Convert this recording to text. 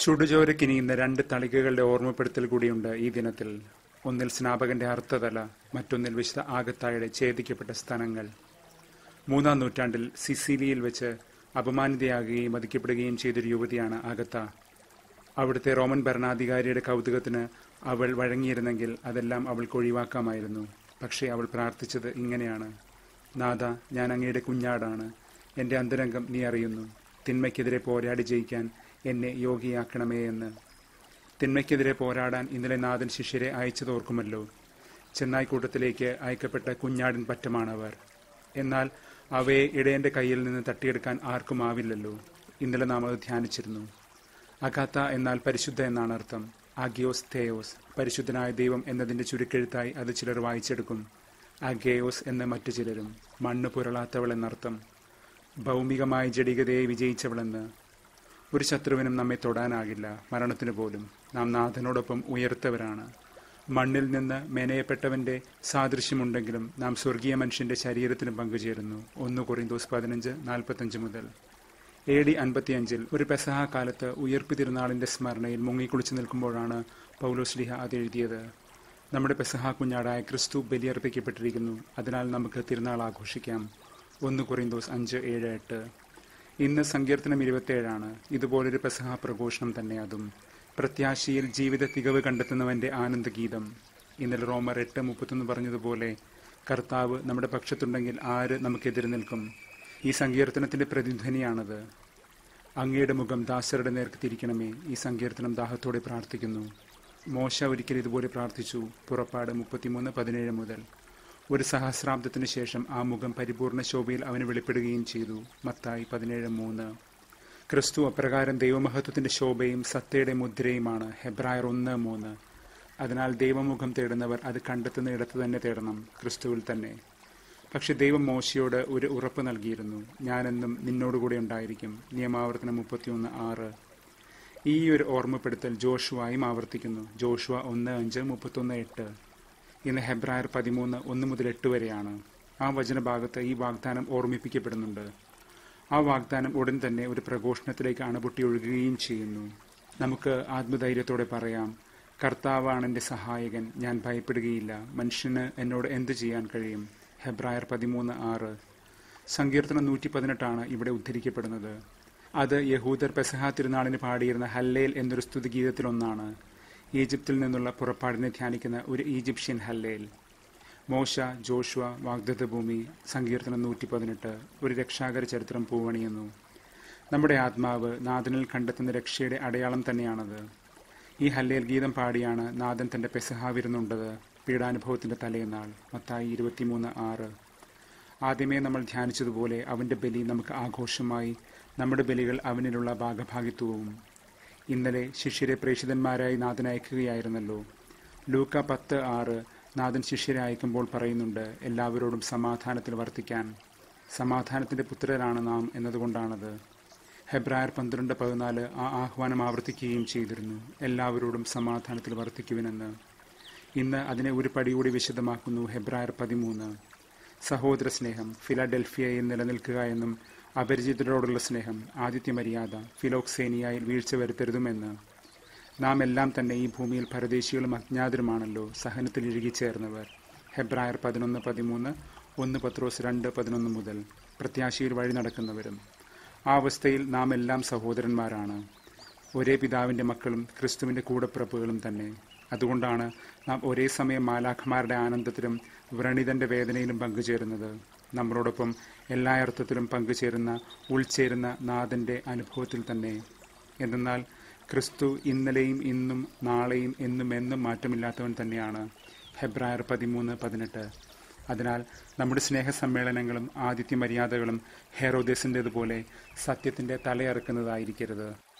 ചുടുചോരക്കിനിയുന്ന രണ്ട് തളികകളുടെ ഓർമ്മപ്പെടുത്തൽ കൂടിയുണ്ട് ഈ ദിനത്തിൽ ഒന്നിൽ സ്നാപകന്റെ അർത്ഥതല മറ്റൊന്നിൽ വിശുദ്ധ ആഗത്തായുടെ ഛേദിക്കപ്പെട്ട സ്ഥലങ്ങൾ മൂന്നാം നൂറ്റാണ്ടിൽ സിസിലിയിൽ വെച്ച് അപമാനിതയാകുകയും വധിക്കപ്പെടുകയും ചെയ്തൊരു യുവതിയാണ് ആഗത്ത അവിടുത്തെ റോമൻ ഭരണാധികാരിയുടെ കൗതുകത്തിന് അവൾ വഴങ്ങിയിരുന്നെങ്കിൽ അതെല്ലാം അവൾക്ക് ഒഴിവാക്കാമായിരുന്നു പക്ഷേ അവൾ പ്രാർത്ഥിച്ചത് ഇങ്ങനെയാണ് നാഥ ഞാൻ അങ്ങയുടെ കുഞ്ഞാടാണ് എൻ്റെ അന്തരംഗം നീ അറിയുന്നു തിന്മയ്ക്കെതിരെ പോരാടി ജയിക്കാൻ എന്നെ യോഗിയാക്കണമേ എന്ന് തിന്മയ്ക്കെതിരെ പോരാടാൻ ഇന്നലെ നാഥൻ ശിഷ്യരെ അയച്ചതോർക്കുമല്ലോ ചെന്നായിക്കൂട്ടത്തിലേക്ക് അയക്കപ്പെട്ട കുഞ്ഞാടിൻ പറ്റമാണവർ എന്നാൽ അവയെ ഇടയന്റെ കയ്യിൽ നിന്ന് തട്ടിയെടുക്കാൻ ആർക്കും ആവില്ലല്ലോ ഇന്നലെ നാം അത് ധ്യാനിച്ചിരുന്നു അഗാത്ത എന്നാൽ പരിശുദ്ധ എന്നാണ് അർത്ഥം ആഗിയോസ് തേയോസ് പരിശുദ്ധനായ ദൈവം എന്നതിന്റെ ചുരുക്കെഴുത്തായി അത് ചിലർ വായിച്ചെടുക്കും അഗേയോസ് എന്ന് മറ്റു ചിലരും മണ്ണ് പുരളാത്തവൾ എന്നർത്ഥം ഭൗമികമായ ജഡികതയെ വിജയിച്ചവളെന്ന് ഒരു ശത്രുവിനും നമ്മെ തൊടാനാകില്ല മരണത്തിന് പോലും നാം നാഥനോടൊപ്പം ഉയർത്തവരാണ് മണ്ണിൽ നിന്ന് മെനയപ്പെട്ടവന്റെ സാദൃശ്യമുണ്ടെങ്കിലും നാം സ്വർഗീയ മനുഷ്യന്റെ ശരീരത്തിനും പങ്കുചേരുന്നു ഒന്ന് കൊറിന്തോസ് പതിനഞ്ച് നാൽപ്പത്തഞ്ച് മുതൽ എ ഡി അൻപത്തിയഞ്ചിൽ ഒരു പെസഹ കാലത്ത് ഉയർപ്പി തിരുനാളിന്റെ സ്മരണയിൽ മുങ്ങിക്കുളിച്ചു നിൽക്കുമ്പോഴാണ് പൗലോസ്ലിഹ അത് എഴുതിയത് നമ്മുടെ പെസഹ കുഞ്ഞാടായ ക്രിസ്തു ബലിയർപ്പിക്കപ്പെട്ടിരിക്കുന്നു അതിനാൽ നമുക്ക് തിരുനാൾ ആഘോഷിക്കാം ഒന്ന് കൊറിന്തോസ് അഞ്ച് ഏഴ് എട്ട് ഇന്ന് സങ്കീർത്തനം ഇരുപത്തിയേഴാണ് ഇതുപോലൊരു പെസഹ പ്രഘോഷണം തന്നെ അതും പ്രത്യാശയിൽ ജീവിത തികവ് കണ്ടെത്തുന്നവന്റെ ആനന്ദഗീതം ഇന്നലെ റോമർ എട്ട് മുപ്പത്തൊന്ന് പറഞ്ഞതുപോലെ കർത്താവ് നമ്മുടെ പക്ഷത്തുണ്ടെങ്കിൽ ആര് നമുക്കെതിരെ നിൽക്കും ഈ സങ്കീർത്തനത്തിന്റെ പ്രതിധ്വനിയാണത് അങ്ങയുടെ മുഖം ദാസരുടെ നേർക്ക് തിരിക്കണമേ ഈ സങ്കീർത്തനം ദാഹത്തോടെ പ്രാർത്ഥിക്കുന്നു മോശ ഒരിക്കൽ ഇതുപോലെ പ്രാർത്ഥിച്ചു പുറപ്പാട് മുപ്പത്തിമൂന്ന് പതിനേഴ് മുതൽ ഒരു സഹസ്രാബ്ദത്തിന് ശേഷം ആ മുഖം പരിപൂർണ ശോഭയിൽ അവന് വെളിപ്പെടുകയും ചെയ്തു മത്തായി പതിനേഴ് മൂന്ന് ക്രിസ്തു അപ്രകാരം ദൈവമഹത്വത്തിന്റെ ശോഭയും സത്തയുടെ മുദ്രയുമാണ് ഹെബ്രായർ ഒന്ന് മൂന്ന് അതിനാൽ ദൈവമുഖം തേടുന്നവർ അത് കണ്ടെത്തുന്ന ഇടത്ത് തന്നെ തേടണം ക്രിസ്തുവിൽ തന്നെ പക്ഷെ ദൈവം മോശയോട് ഒരു ഉറപ്പ് നൽകിയിരുന്നു ഞാനെന്നും നിന്നോടുകൂടെ ഉണ്ടായിരിക്കും നിയമാവർത്തനം മുപ്പത്തിയൊന്ന് ആറ് ഈ ഒരു ഓർമ്മപ്പെടുത്തൽ ജോഷുവായും ആവർത്തിക്കുന്നു ജോഷുവ ഒന്ന് അഞ്ച് മുപ്പത്തൊന്ന് എട്ട് ഇന്ന് ഹെബ്രായർ പതിമൂന്ന് ഒന്ന് മുതൽ എട്ട് വരെയാണ് ആ വചനഭാഗത്ത് ഈ വാഗ്ദാനം ഓർമ്മിപ്പിക്കപ്പെടുന്നുണ്ട് ആ വാഗ്ദാനം ഉടൻ തന്നെ ഒരു പ്രഘോഷണത്തിലേക്ക് അണപൊട്ടി ഒഴുകുകയും ചെയ്യുന്നു നമുക്ക് ആത്മധൈര്യത്തോടെ പറയാം കർത്താവാണ് എൻ്റെ സഹായകൻ ഞാൻ ഭയപ്പെടുകയില്ല മനുഷ്യന് എന്നോട് എന്ത് ചെയ്യാൻ കഴിയും ഹെബ്രായർ പതിമൂന്ന് ആറ് സങ്കീർത്തനം നൂറ്റി പതിനെട്ടാണ് ഇവിടെ ഉദ്ധരിക്കപ്പെടുന്നത് അത് യഹൂദർ പെസഹ തിരുനാളിന് പാടിയിരുന്ന ഹല്ലേൽ എന്നൊരു സ്തുതിഗീതത്തിലൊന്നാണ് ഈജിപ്തിൽ നിന്നുള്ള പുറപ്പാടിനെ ധ്യാനിക്കുന്ന ഒരു ഈജിപ്ഷ്യൻ ഹല്ലേൽ മോശ ജോഷുവ വാഗ്ദത്ത ഭൂമി സങ്കീർത്തനം നൂറ്റി പതിനെട്ട് ഒരു രക്ഷാകര ചരിത്രം പൂവണിയുന്നു നമ്മുടെ ആത്മാവ് നാഥനിൽ കണ്ടെത്തുന്ന രക്ഷയുടെ അടയാളം തന്നെയാണത് ഈ ഹല്ലേൽ ഗീതം പാടിയാണ് നാഥൻ തന്റെ പെസഹ വിരുന്നുണ്ടത് പീഡാനുഭവത്തിന്റെ തലേന്നാൾ മത്തായി ഇരുപത്തിമൂന്ന് ആറ് ആദ്യമേ നമ്മൾ ധ്യാനിച്ചതുപോലെ അവന്റെ ബലി നമുക്ക് ആഘോഷമായി നമ്മുടെ ബലികൾ അവനിലുള്ള ഭാഗഭാഗിത്വവും ഇന്നലെ ശിഷ്യരെ പ്രേക്ഷിതന്മാരായി നാഥൻ അയക്കുകയായിരുന്നല്ലോ ലൂക്ക പത്ത് ആറ് നാഥൻ ശിഷ്യരെ അയക്കുമ്പോൾ പറയുന്നുണ്ട് എല്ലാവരോടും സമാധാനത്തിൽ വർത്തിക്കാൻ സമാധാനത്തിന്റെ പുത്രരാണ് നാം എന്നതുകൊണ്ടാണത് ഹെബ്രായർ പന്ത്രണ്ട് പതിനാല് ആ ആഹ്വാനം ആവർത്തിക്കുകയും ചെയ്തിരുന്നു എല്ലാവരോടും സമാധാനത്തിൽ വർത്തിക്കുവിനെന്ന് ഇന്ന് അതിനെ ഒരു പടി കൂടി വിശദമാക്കുന്നു ഹെബ്രായർ പതിമൂന്ന് സഹോദര സ്നേഹം ഫിലഡൽഫിയയിൽ നിലനിൽക്കുക എന്നും അപരിചിതരോടുള്ള സ്നേഹം ആദിത്യമര്യാദ ഫിലോക്സേനിയായി വീഴ്ച വരുത്തരുതുമെന്ന് നാം എല്ലാം തന്നെ ഈ ഭൂമിയിൽ പരദേശികളും അജ്ഞാതരുമാണല്ലോ സഹനത്തിൽ ഇഴുകിച്ചേർന്നവർ ഹെബ്രായർ പതിനൊന്ന് പതിമൂന്ന് ഒന്ന് പത്രോസ് രണ്ട് പതിനൊന്ന് മുതൽ പ്രത്യാശയിൽ വഴി നടക്കുന്നവരും ആ അവസ്ഥയിൽ നാം എല്ലാം സഹോദരന്മാരാണ് ഒരേ പിതാവിന്റെ മക്കളും ക്രിസ്തുവിന്റെ കൂടപ്പിറപ്പുകളും തന്നെ അതുകൊണ്ടാണ് നാം ഒരേ സമയം മാലാഖമാരുടെ ആനന്ദത്തിലും വ്രണിതന്റെ വേദനയിലും പങ്കുചേരുന്നത് നമ്മളോടൊപ്പം എല്ലാ അർത്ഥത്തിലും പങ്കുചേരുന്ന ഉൾച്ചേരുന്ന നാഥന്റെ അനുഭവത്തിൽ തന്നെ എന്തെന്നാൽ ക്രിസ്തു ഇന്നലെയും ഇന്നും നാളെയും എന്നും എന്നും മാറ്റമില്ലാത്തവൻ തന്നെയാണ് ഹെബ്രായർ പതിമൂന്ന് പതിനെട്ട് അതിനാൽ നമ്മുടെ സ്നേഹ സമ്മേളനങ്ങളും ആദിത്യ മര്യാദകളും ഹെറോദേസിൻ്റെതുപോലെ സത്യത്തിന്റെ തലയറുക്കുന്നതായിരിക്കരുത്